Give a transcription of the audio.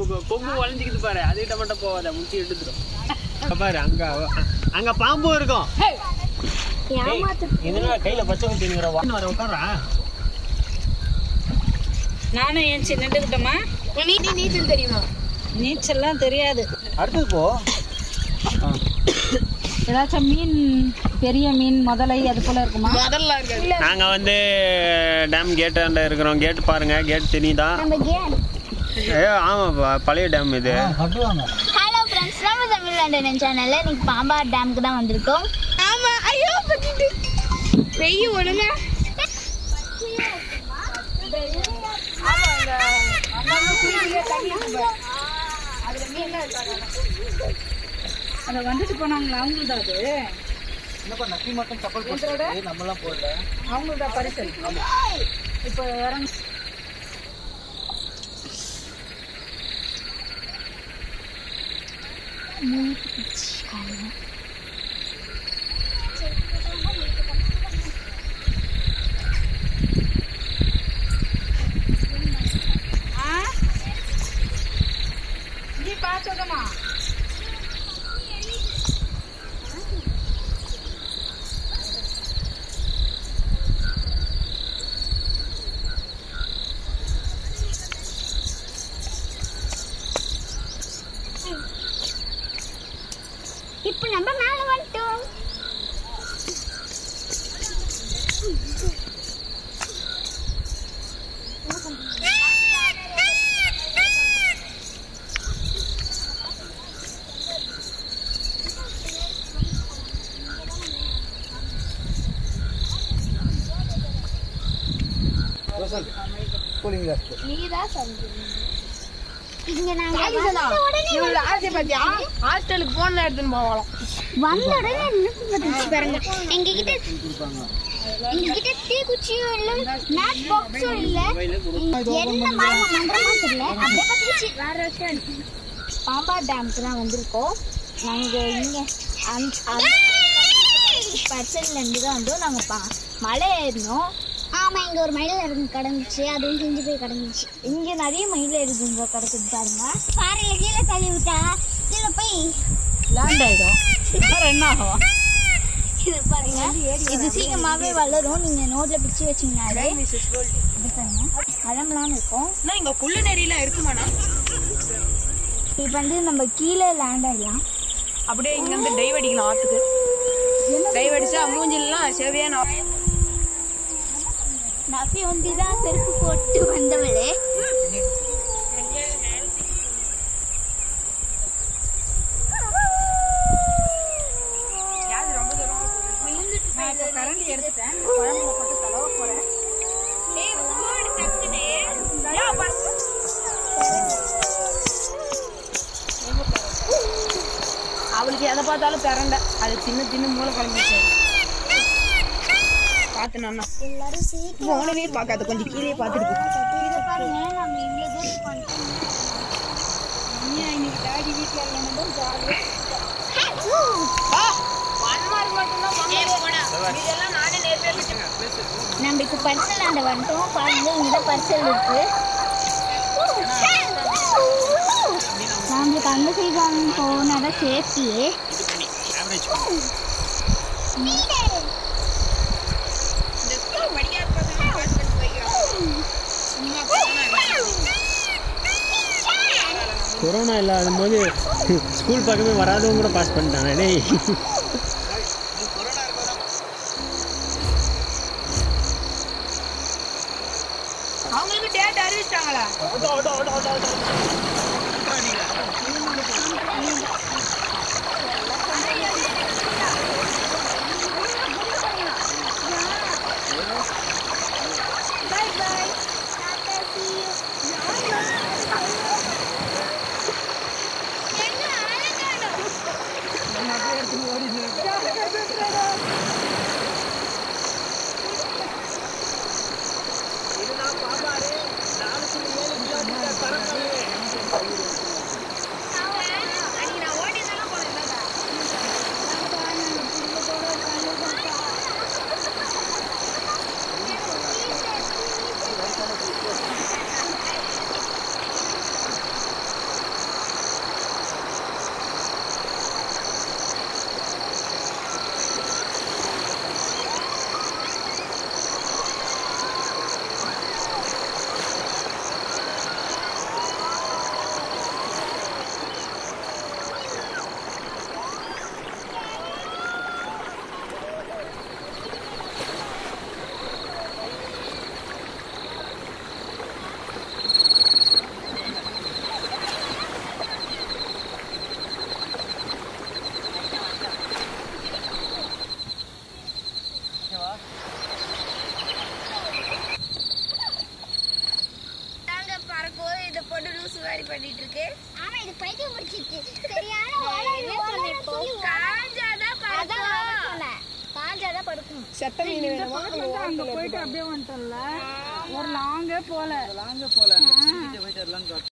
கொ- கொம்பு வளைஞ்சிக்கிட்டு பாரு அதுகிட்ட மட்டும் போகாத முட்டி எடுத்துரும் அங்க பாரு அங்க அங்க பாம்பும் இருக்கும் இதுனா கையில பச்சை குத்திங்கிற வர உட்காரா நானும் ஏன் நின்றுக்கிட்டோமா நீ நீச்சல் தெரியுமா நீச்சல்லாம் தெரியாது அடுத்தது போ ஏதாச்சும் மீன் பெரிய மீன் முதலை அது போல இருக்குமா முதல்ல இருக்காது நாங்க வந்து டேம் கேட்டாண்ட இருக்கிறோம் கேட் பாருங்க கேட் தெரியுதா ஏ ஆமா ப- பழைய டேம் இது ஹலோ ஃப்ரெண்ட்ஸ் நம்ம தமிழ் லண்டன் சேனல்ல இன்னைக்கு பாம்பார் டேமுக்கு தான் வந்திருக்கோம் ஆமா ஐயோ பட்டிட்டு வெய்ய ஒழுங்க அதை வந்துட்டு போனாங்களா அவங்களது அது அவங்களோட பரிசல் இப்போ இறங்க நீ பார்த்ததமா இப்போ நம்ம மேல வந்துட்டோம் நீதான் சொல்றீங்க இங்க நாங்க வந்த உடனே இவளோட ஆசை பாத்தியா ஹாஸ்டலுக்கு போன எடுத்துன்னு போவாளாம் வந்த உடனே என்ன வந்துச்சு பாருங்க எங்க கிட்ட எங்க கிட்ட தீக்குச்சியும் இல்ல மேட் பாக்ஸும் இல்ல என்ன மரம் மந்திரமா தெரியல அப்படியே பத்திச்சு வேற விஷயம் பாம்பா டேம்க்கு தான் வந்திருக்கோம் நாங்க இங்க பர்சன்ல இருந்து தான் வந்தோம் நாங்க பா மலை ஏறினோம் ஆமா இங்க ஒரு மயில் இருந்து கடந்துச்சு அதுவும் செஞ்சு போய் கடந்துச்சு இங்க நிறைய மயில் இருக்குங்க கிடக்குது பாருங்க பாறையில கீழே தள்ளி விட்டா கீழே போய் லேண்ட் ஆயிடும் வேற என்ன ஆகும் இது பாருங்க இது சீக்கிரமாவே வளரும் நீங்க நோட்ல பிச்சு வச்சீங்கனாலே இது பாருங்க மரம்லாம் இருக்கும் இங்க புல்லு நெறியெல்லாம் இருக்குமாண்ணா இப்போ வந்து நம்ம கீழே லேண்ட் ஆயிடலாம் அப்படியே இங்க இருந்து டைவ் அடிக்கலாம் ஆத்துக்கு டைவ் அடிச்சா மூஞ்சிலாம் செவியான நஃபி ஒண்டி தான் செருப்பு போட்டு வந்தவளே நான் இப்போ கரண்டி எடுத்துட்டேன் குழம்புல போட்டு தடவ போறேன் அவளுக்கு எதை பார்த்தாலும் பிறண்ட அது சின்ன சின்ன மூளை குழம்பிச்சு பார்த்து நான் எல்லாரும் சீக்கிரம் போனவே பார்க்காத கொஞ்சம் கீழே பார்த்துருக்கு இதை பாருங்க நம்ம இவ்வளோ தூரம் பண்ணிட்டோம் இன்னைக்கு டாடி வீட்டில் இல்லைன்னா ஜாலியாக நம்ம இப்போ பர்சல் ஆண்ட வந்துட்டோம் பாருங்க இங்கே பர்சல் இருக்கு நம்மளுக்கு அந்த சைடு வாங்க போனாதான் சேஃப்டியே கொரோனா இல்லாத போது ஸ்கூல் பக்கமே வராதவங்க கூட பாஸ் பண்ணிட்டாங்க டேய் அவங்களுக்கு டேட் அறிவிச்சிட்டாங்களா பண்ணிட்டு இருக்கு ஆமா இது பைத்தியம் முடிச்சிருக்கு சரியான வளரு வளரு சொல்லி காஞ்சாதான் அதான் நான் சொன்னேன் காஞ்சாதான் படுக்கணும் செத்த மீன் இந்த வேணுமா பக்கம் வந்து அங்க போயிட்டு அப்படியே வந்துட்டோம்ல ஒரு லாங்கே போல லாங்க போல அங்க போயிட்டு வரலான்னு